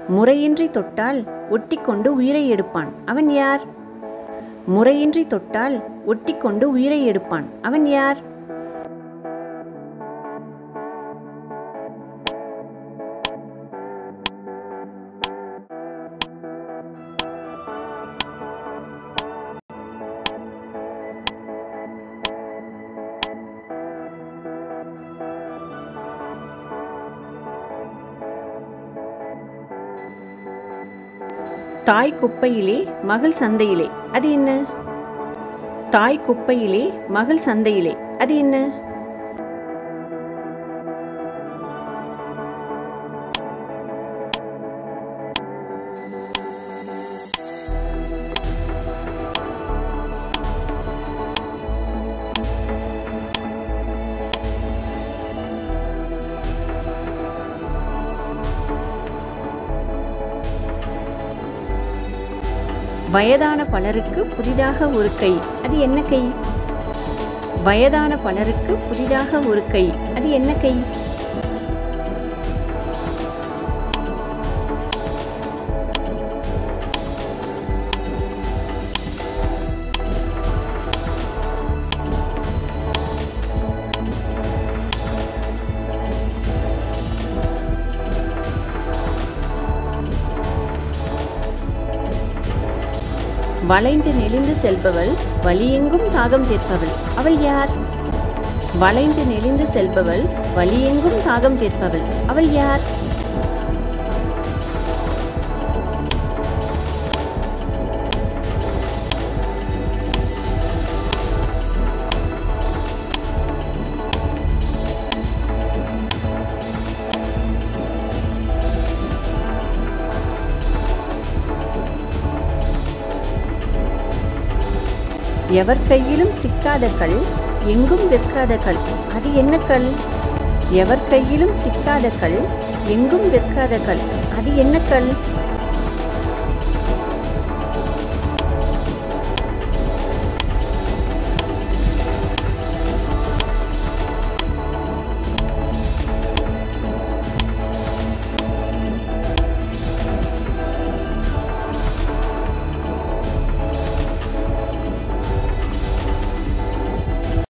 முறையின்றி தொட்டால் ஒட்டிக்கொண்டு உயிரை எடுப்பான் அவன் யார் முறையின்றி தொட்டால் ஒட்டிக்கொண்டு உயிரை எடுப்பான் அவன் யார் தாய் குப்பையிலே மகள் சந்தையிலே அது என்ன தாய் குப்பையிலே மகள் சந்தையிலே அது என்ன வயதான பலருக்கு புதிதாக ஒரு கை அது என்ன கை வயதான பலருக்கு புதிதாக ஒரு கை அது என்ன கை வளைந்து நெளிந்து செல்பவள் வலியெங்கும் தாகம் தீர்ப்பவள் அவள் யார் வளைந்து நெளிந்து செல்பவள் வலியெங்கும் தாகம் தீர்ப்பவள் அவள் யார் எவர் கையிலும் சிக்காத கல் எங்கும் விற்காத கல் அது என்ன கல் எவர் கையிலும் சிக்காத கல் எங்கும் விற்காத கல் அது என்ன கல்